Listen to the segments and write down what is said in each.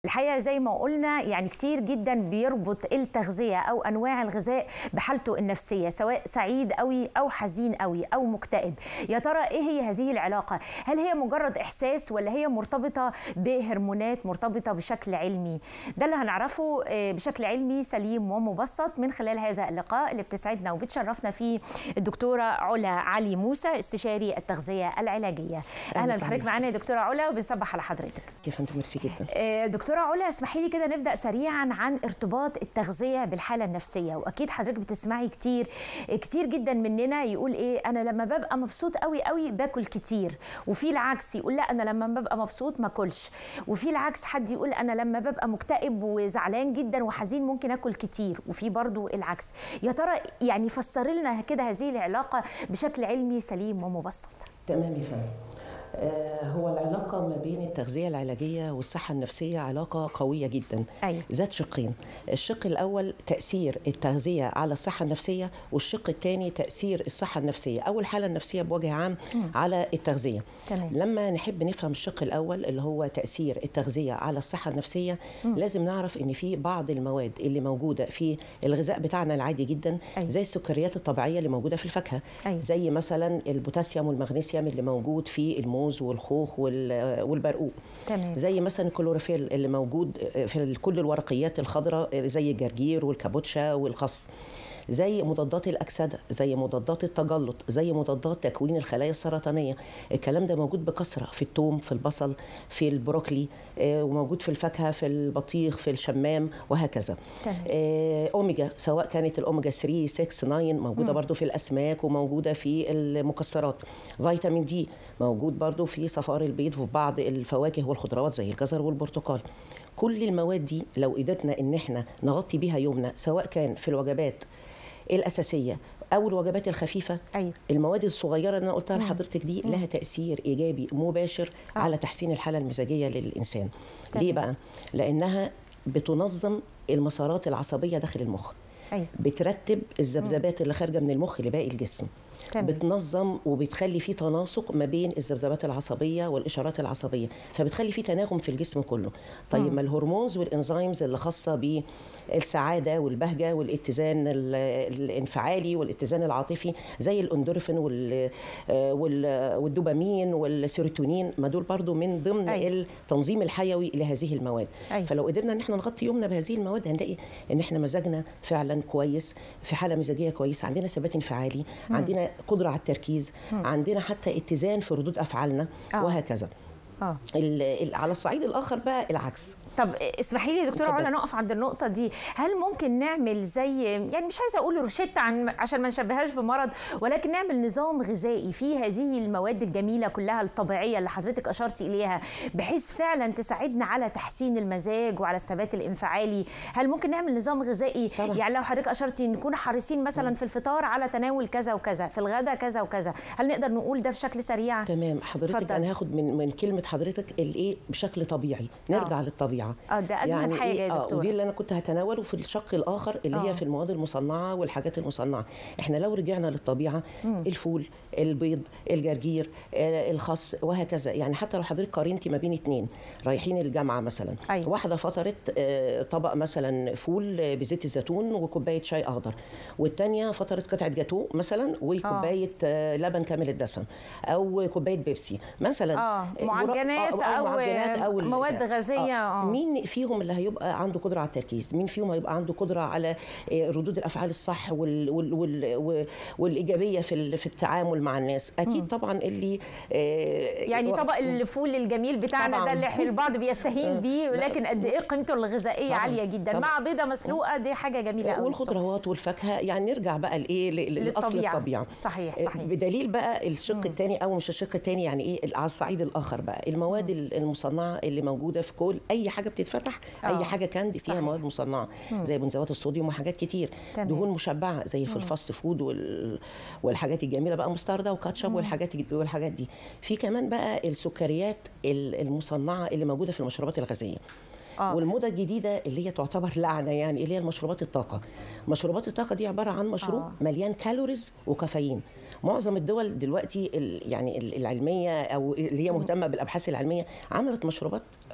الحقيقه زي ما قلنا يعني كتير جدا بيربط التغذيه او انواع الغذاء بحالته النفسيه سواء سعيد قوي او حزين قوي او مكتئب يا ترى ايه هي هذه العلاقه هل هي مجرد احساس ولا هي مرتبطه بهرمونات مرتبطه بشكل علمي ده اللي هنعرفه بشكل علمي سليم ومبسط من خلال هذا اللقاء اللي بتسعدنا وبتشرفنا فيه الدكتوره علا علي موسى استشاري التغذيه العلاجيه اهلا بحضرتك معانا يا دكتوره علا وبنصبح على حضرتك كيف انت ميرسي جدا دكتوره علا اسمحي لي كده نبدا سريعا عن ارتباط التغذيه بالحاله النفسيه واكيد حضرتك بتسمعي كتير كتير جدا مننا يقول ايه انا لما ببقى مبسوط قوي قوي باكل كتير وفي العكس يقول لا انا لما ببقى مبسوط ما اكلش وفي العكس حد يقول انا لما ببقى مكتئب وزعلان جدا وحزين ممكن اكل كتير وفي برضو العكس يا ترى يعني فسر لنا كده هذه العلاقه بشكل علمي سليم ومبسط تمام يا فندم هو العلاقة ما بين التغذية العلاجية والصحة النفسية علاقة قوية جدا أيوة. ذات شقين الشق الأول تأثير التغذية على الصحة النفسية والشق الثاني تأثير الصحة النفسية أو الحالة النفسية بوجه عام م. على التغذية تمام. لما نحب نفهم الشق الأول اللي هو تأثير التغذية على الصحة النفسية م. لازم نعرف إن في بعض المواد اللي موجودة في الغذاء بتاعنا العادي جدا أيوة. زي السكريات الطبيعية اللي موجودة في الفاكهة أيوة. زي مثلا البوتاسيوم والمغنيسيوم اللي موجود في الموز الموز والخوخ والبرقوق تمام. زي مثلا الكلوروفيل اللي موجود في كل الورقيات الخضراء زي الجرجير والكابوتشا والخس زي مضادات الاكسده زي مضادات التجلط زي مضادات تكوين الخلايا السرطانيه الكلام ده موجود بكثره في الثوم في البصل في البروكلي وموجود في الفاكهه في البطيخ في الشمام وهكذا تمام. اوميجا سواء كانت الاوميجا 3 6 9 موجوده برضو في الاسماك وموجوده في المكسرات فيتامين دي موجود برضو في صفار البيض وفي بعض الفواكه والخضروات زي الجزر والبرتقال كل المواد دي لو قدرنا ان احنا نغطي بيها يومنا سواء كان في الوجبات الاساسيه او الوجبات الخفيفه أيوة. المواد الصغيره اللي انا قلتها لحضرتك دي لها تاثير ايجابي مباشر آه. على تحسين الحاله المزاجيه للانسان تمام. ليه بقى لانها بتنظم المسارات العصبيه داخل المخ أيوة. بترتب الذبذبات اللي خارجه من المخ لباقي الجسم تمام. بتنظم وبتخلي في تناسق ما بين الذبذبات العصبيه والاشارات العصبيه فبتخلي في تناغم في الجسم كله طيب ما الهرمونز والانزيمز اللي خاصه بالسعاده والبهجه والاتزان الانفعالي والاتزان العاطفي زي الاندورفين والدوبامين والسيروتونين ما دول برضو من ضمن أيوة. التنظيم الحيوي لهذه المواد أيوة. فلو قدرنا ان احنا نغطي يومنا بهذه المواد هنلاقي ان احنا مزاجنا فعلا كويس في حاله مزاجيه كويسه عندنا ثبات انفعالي مم. عندنا قدره على التركيز مم. عندنا حتى اتزان في ردود افعالنا آه. وهكذا آه. على الصعيد الاخر بقى العكس طب اسمحي لي يا دكتوره علا نقف عند النقطه دي هل ممكن نعمل زي يعني مش عايزه اقول روشته عن عشان ما نشبههاش بمرض ولكن نعمل نظام غذائي فيه هذه المواد الجميله كلها الطبيعيه اللي حضرتك اشرتي اليها بحيث فعلا تساعدنا على تحسين المزاج وعلى الثبات الانفعالي هل ممكن نعمل نظام غذائي طبعا. يعني لو حضرتك اشرتي نكون حريصين مثلا في الفطار على تناول كذا وكذا في الغداء كذا وكذا هل نقدر نقول ده بشكل سريع تمام حضرتك اتفضل. انا هاخد من من كلمه حضرتك الايه بشكل طبيعي نرجع آه. للطبيعه اه ده اجمل يعني حاجه إيه؟ يا آه دكتوره ودي اللي انا كنت هتناوله في الشق الاخر اللي آه. هي في المواد المصنعه والحاجات المصنعه احنا لو رجعنا للطبيعه مم. الفول البيض الجرجير آه، الخس وهكذا يعني حتى لو حضرتك قارنتي ما بين اتنين رايحين الجامعه مثلا أيوة. واحده فطرت آه، طبق مثلا فول بزيت الزيتون وكوبايه شاي اخضر والثانيه فطرت قطعه جاتو مثلا وكوبايه آه. لبن كامل الدسم او كوبايه بيبسي مثلا اه معجنات آه، او, معجنات أو ال- مواد غازيه آه. اه مين فيهم اللي هيبقى عنده قدره على التركيز مين فيهم هيبقى عنده قدره على آه، ردود الافعال الصح وال وال وال وال والايجابيه في ال- في التعامل مع الناس اكيد طبعا اللي آه، يعني و- طبق الفول الجميل بتاعنا طبعاً. ده اللي البعض بيستهين آه. بيه لا. ولكن قد ايه قيمته الغذائيه طبعاً. عاليه جدا طبعاً. مع بيضه مسلوقه دي حاجه جميله قوي والخضروات والفاكهه يعني نرجع بقى لايه ل- لاصل للطبيعة. الطبيعه صحيح، آه، صحيح. بدليل بقى الشق الثاني او مش الشق الثاني يعني ايه على الصعيد الاخر بقى المواد المصنعه اللي موجوده في كل اي حاجه بتتفتح آه. اي حاجه كاندي فيها صحيح. مواد مصنعه زي بنزوات الصوديوم وحاجات كتير تمام. دهون مشبعه زي في الفاست فود وال... والحاجات الجميله بقى مستردة وكاتشب والحاجات والحاجات دي في كمان بقى السكريات ال- المصنعه اللي موجوده في المشروبات الغازيه آه. والموضه الجديده اللي هي تعتبر لعنه يعني اللي هي المشروبات الطاقه مشروبات الطاقه دي عباره عن مشروب آه. مليان كالوريز وكافيين معظم الدول دلوقتي ال- يعني ال- العلميه او اللي هي مهتمه بالابحاث العلميه عملت مشروبات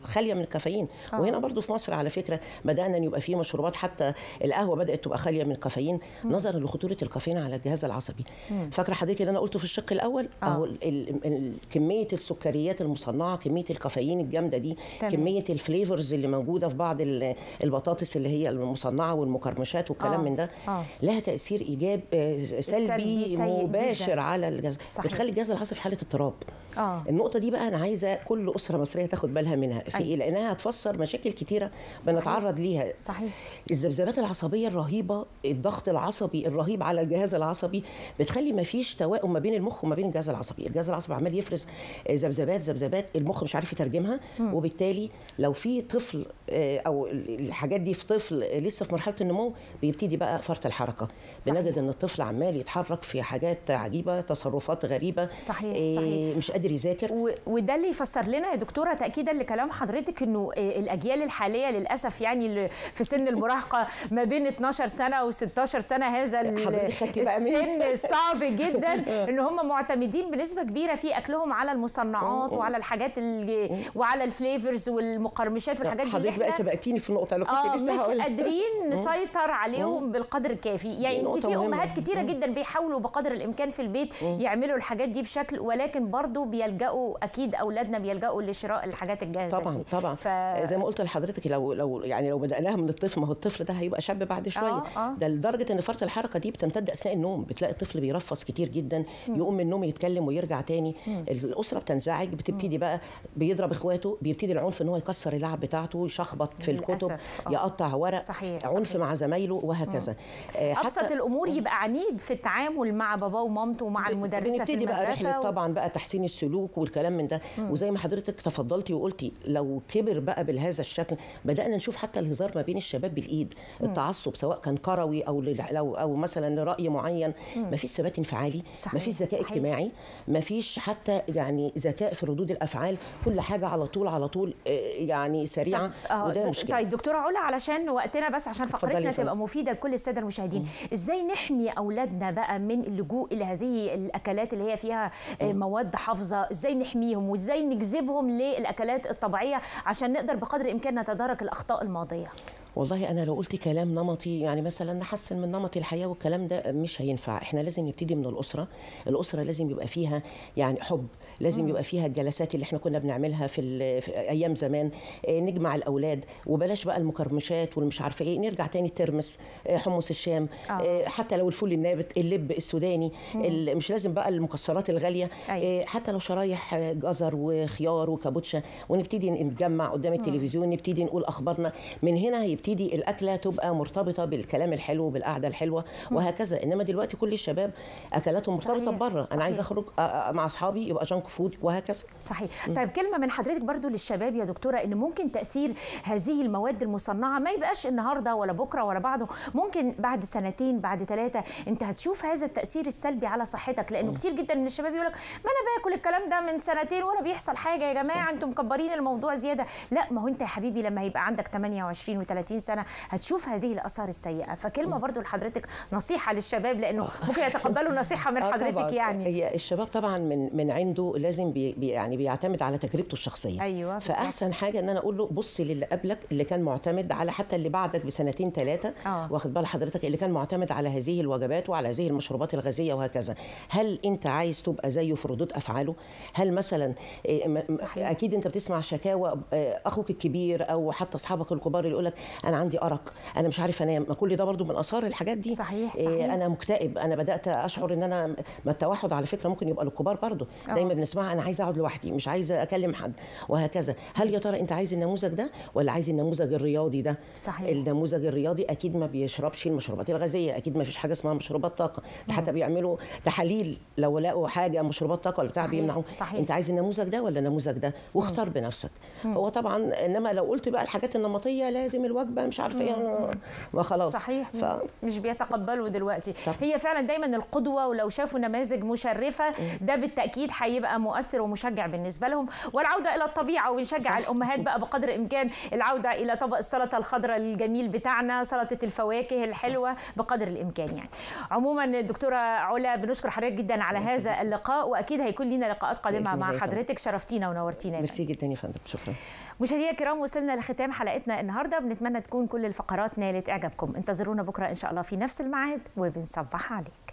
خاليه من الكافيين آه. وهنا برضو في مصر على فكره بدانا ان يبقى في مشروبات حتى القهوه بدات تبقى خاليه من الكافيين نظرا لخطوره الكافيين على الجهاز العصبي فاكره حضرتك اللي انا قلته في الشق الاول آه. اهو ال- ال- ال- كميه السكريات المصنعه كميه الكافيين الجامده دي تمام. كميه الفليفرز اللي موجوده في بعض ال- البطاطس اللي هي المصنعه والمقرمشات والكلام آه. من ده آه. لها تاثير ايجاب آه، سلبي سلبي سيء مباشر جداً. على الجهاز صحيح. بتخلي الجهاز العصبي في حاله اضطراب اه النقطة دي بقى أنا عايزة كل أسرة مصرية تاخد بالها منها في أيوة. إيه؟ لأنها هتفسر مشاكل كتيرة صحيح. بنتعرض ليها صحيح الذبذبات العصبية الرهيبة الضغط العصبي الرهيب على الجهاز العصبي بتخلي ما فيش توائم ما بين المخ وما بين الجهاز العصبي الجهاز العصبي عمال يفرز آه، ذبذبات ذبذبات المخ مش عارف يترجمها وبالتالي لو في طفل آه، أو الحاجات دي في طفل آه، لسه في مرحلة النمو بيبتدي بقى فرط الحركة صحيح. بنجد ان الطفل عمال يتحرك في حاجات عجيبة تصرفات غريبة صحيح، آه، صحيح. مش قادر يذاكر و- وده اللي يفسر لنا يا دكتوره تاكيدا لكلام حضرتك انه آه، الاجيال الحاليه للاسف يعني اللي في سن المراهقه ما بين 12 سنه و16 سنه هذا ال- حضرتك خدتي بقى مني. السن صعب جدا ان هم معتمدين بنسبه كبيره في اكلهم على المصنعات أوه. وعلى الحاجات اللي وعلى الفليفرز والمقرمشات والحاجات دي اللي حضرتك بقى احنا سبقتيني في النقطة اللي اه كنت لسه مش هقولها قادرين نسيطر عليهم بالقدر الكافي يعني يمكن نقطة في مهمة. امهات كتيره جدا بيحاولوا بقدر الامكان في البيت يعملوا الحاجات دي بشكل ولكن برضو بيلجأوا اكيد اولادنا بيلجأوا لشراء الحاجات الجاهزه طبعا دي. طبعا ف... زي ما قلت لحضرتك لو لو يعني لو بدأناها من الطفل ما هو الطفل ده هيبقى شاب بعد شويه آه، آه. ده لدرجه ان فرط الحركه دي بتمتد اثناء النوم بتلاقي الطفل بيرفص كتير جدا يقوم من النوم يتكلم ويرجع تاني الاسره بتنزعج بتبتدي بقى بيضرب اخواته بيبتدي العنف ان هو يكسر اللعب بتاعته يشخبط في للأسف، الكتب آه. يقطع ورق صحيح، عنف صحيح. مع زمايله وهكذا آه، ابسط الامور يبقى عنيد في التعامل مع باباه ومامته ومع المدرسه في بنبتدي بقى المدرسه رحله و- طبعا بقى تحسين السلوك والكلام من ده وزي ما حضرتك تفضلتي وقلتي لو كبر بقى بهذا الشكل بدانا نشوف حتى الهزار ما بين الشباب بالايد التعصب سواء كان كروي او لل- او او مثلا لراي معين ما فيش ثبات انفعالي صحيح، ما فيش ذكاء صحيح. اجتماعي ما فيش حتى يعني ذكاء في ردود الافعال كل حاجه على طول على طول آه، يعني سريعه آه، وده د- مشكله طيب دكتوره علا علشان وقتنا بس عشان اتفضلي فقرتنا يا فندم. تبقى مفيده لكل الساده المشاهدين ازاي نحمي اولادنا بقى من اللجوء الى هذه الاكلات اللي هي فيها آه، مواد حافظه ازاي نحميهم وازاي نجذبهم للاكلات الطبيعيه عشان نقدر بقدر الامكان نتدارك الاخطاء الماضيه والله انا لو قلت كلام نمطي يعني مثلا نحسن من نمط الحياه والكلام ده مش هينفع احنا لازم نبتدي من الاسره الاسره لازم يبقى فيها يعني حب لازم يبقى فيها الجلسات اللي احنا كنا بنعملها في, ال- في ايام زمان آه، نجمع الاولاد وبلاش بقى المكرمشات والمش عارفه ايه نرجع تاني ترمس آه، حمص الشام آه. آه، حتى لو الفول النابت اللب السوداني ال- مش لازم بقى المكسرات الغاليه أيوة. آه، حتى لو شرايح آه، جزر وخيار وكابوتشا ونبتدي نتجمع قدام التلفزيون نبتدي نقول اخبارنا من هنا هيبتدي الاكله تبقى مرتبطه بالكلام الحلو بالقعده الحلوه وهكذا انما دلوقتي كل الشباب اكلاتهم مرتبطه صحيح، بره صحيح. انا عايزه اخرج آه، آه، مع اصحابي يبقى جانك فود وهكذا صحيح طيب كلمه من حضرتك برضو للشباب يا دكتوره ان ممكن تاثير هذه المواد المصنعه ما يبقاش النهارده ولا بكره ولا بعده ممكن بعد سنتين بعد ثلاثه انت هتشوف هذا التاثير السلبي على صحتك لانه كتير جدا من الشباب يقول لك ما انا باكل الكلام ده من سنتين ولا بيحصل حاجه يا جماعه انتم مكبرين الموضوع زياده لا ما هو انت يا حبيبي لما هيبقى عندك 28 و30 سنه هتشوف هذه الاثار السيئه فكلمه برضو لحضرتك نصيحه للشباب لانه ممكن يتقبلوا نصيحه من آه حضرتك طبعاً. يعني هي الشباب طبعا من من عنده لازم بي بي- يعني بيعتمد على تجربته الشخصيه أيوة، بالظبط. فاحسن حاجه ان انا اقول له بص للي قبلك اللي كان معتمد على حتى اللي بعدك بسنتين ثلاثه آه. واخد بال حضرتك اللي كان معتمد على هذه الوجبات وعلى هذه المشروبات الغازيه وهكذا هل انت عايز تبقى زيه في ردود افعاله هل مثلا إيه، م- م- صحيح. اكيد انت بتسمع شكاوى آه، اخوك الكبير او حتى اصحابك الكبار اللي يقول لك انا عندي ارق انا مش عارف انام ما كل ده برضو من اثار الحاجات دي صحيح، إيه، صحيح. انا مكتئب انا بدات اشعر ان انا ما التوحد على فكره ممكن يبقى للكبار برضو آه. دايما بنسمعها انا عايزه اقعد لوحدي مش عايزه اكلم حد وهكذا هل يا ترى انت عايز النموذج ده ولا عايز النموذج الرياضي ده صحيح. النموذج الرياضي اكيد ما بيشربش المشروبات الغازيه اكيد ما فيش حاجه اسمها مشروبات طاقه ده حتى بيعملوا تحاليل لو لقوا حاجه مشروبات طاقه ولا بتاع صحيح، بيمنعوا صحيح. انت عايز النموذج ده ولا النموذج ده واختار بنفسك هو طبعا انما لو قلت بقى الحاجات النمطيه لازم الوجبه وجبه مش عارفه ايه وخلاص صحيح ف... مش بيتقبلوا دلوقتي هي فعلا دايما القدوه ولو شافوا نماذج مشرفه ده بالتاكيد هيبقى مؤثر ومشجع بالنسبه لهم والعوده الى الطبيعه ونشجع صح. الامهات بقى بقدر الامكان العوده الى طبق السلطه الخضراء الجميل بتاعنا سلطه الفواكه الحلوه بقدر الامكان يعني عموما الدكتوره علا بنشكر حضرتك جدا على هذا اللقاء واكيد هيكون لنا لقاءات قادمه مع حضرتك شرفتينا ونورتينا ميرسي جدا يا فندم شكرا مشاهدينا الكرام وصلنا لختام حلقتنا النهارده بنتمنى تكون كل الفقرات نالت اعجابكم انتظرونا بكره ان شاء الله في نفس الميعاد وبنصبح عليكم